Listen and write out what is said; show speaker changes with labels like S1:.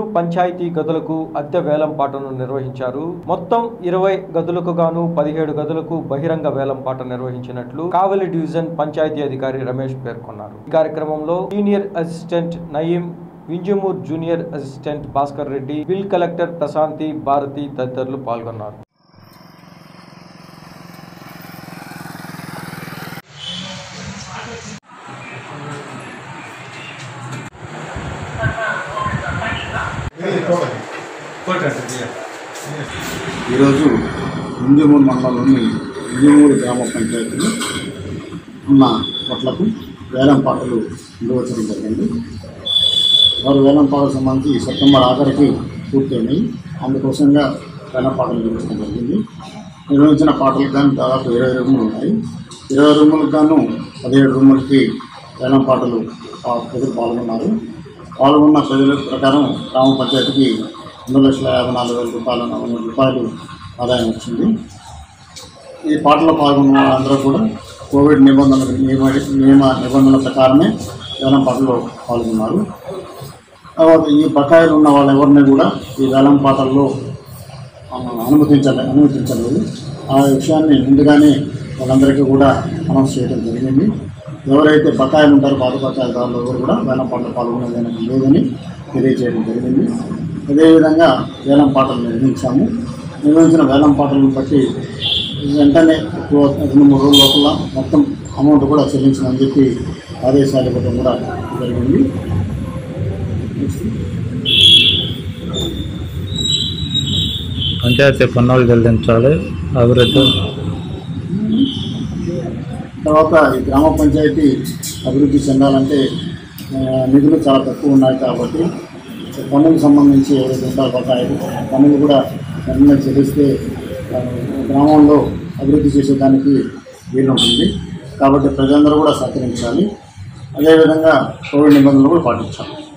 S1: పంచాయతీ గదులకు అద్దె వేలంపాటను నిర్వహించారు మొత్తం ఇరవై గదులకు గాను పదిహేడు గదులకు బహిరంగ వేలంపాట నిర్వహించినట్లు కావలి డివిజన్ పంచాయతీ అధికారి రమేష్ పేర్కొన్నారు ఈ కార్యక్రమంలో senior assistant Nayeem Vinjamur junior assistant Bhaskar Reddy bill collector Prashanti Bharati తదితరులు పాల్గొన్నారు
S2: ఈరోజు ఇంజమూరు మండలంలోని ఇంజమూరు గ్రామ పంచాయతీలో ఉన్న కొట్లకు వేలం పాటలు నిర్వహించడం జరిగింది వారు వేలం పాటలకు సంబంధించి సెప్టెంబర్ ఆఖరికి పూర్తయినాయి అందుకోసంగా వేలం పాటలు నిర్వహించడం జరిగింది నిర్వహించిన పాటలకు కానీ దాదాపు ఇరవై రూములు ఉన్నాయి ఇరవై రూములకు గాను పదిహేడు రూములకి వేలం పాటలు ఆ ప్రజలు పాల్గొన్నారు పాల్గొన్న ప్రజల ప్రకారం గ్రామ పంచాయతీకి రెండు లక్షల యాభై నాలుగు వేల రూపాయల నలభై మూడు రూపాయలు ఆదాయం వచ్చింది ఈ పాటలో పాల్గొన్న వాళ్ళందరూ కూడా కోవిడ్ నిబంధనల నియమ నియమ నిబంధనల ప్రకారమే వేలం పాటలో పాల్గొన్నారు తర్వాత ఈ బకాయిలు ఉన్న వాళ్ళు ఎవరిని కూడా ఈ వేలం పాటల్లో ఆ, అనుమతించలే అనుమతించలేదు ఆ విషయాన్ని ముందుగానే వాళ్ళందరికీ కూడా అనౌన్స్ చేయడం జరిగింది ఎవరైతే బకాయిలు ఉంటారో పాత బకాయిదారులు ఎవరు కూడా వేలం పాటలు పాల్గొనేదానికి లేదని తెలియజేయడం జరిగింది అదేవిధంగా వేలం పాటలు నిర్మించాము నిర్వహించిన వేలం పాటలను బట్టి వెంటనే ఒక రెండు మూడు రోజుల లోపల మొత్తం అమౌంట్ కూడా చెల్లించమని చెప్పి ఆదేశాలు ఇవ్వడం కూడా జరిగింది
S3: పంచాయతీ పన్నులు చెల్లించాలి అభివృద్ధి
S2: తర్వాత ఈ గ్రామ పంచాయతీ అభివృద్ధి చెందాలంటే ఆ, నిధులు చాలా తక్కువ ఉన్నాయి కాబట్టి పన్నులకు సంబంధించి ఎవరైతే ఉంటారో బకాయిలు పన్నులు కూడా వెంటనే చెల్లిస్తే ఆ, గ్రామంలో అభివృద్ధి చేసేదానికి వీలుంటుంది కాబట్టి ప్రజలందరూ కూడా సహకరించాలి అదేవిధంగా కోవిడ్ నిబంధనలు కూడా పాటించాలి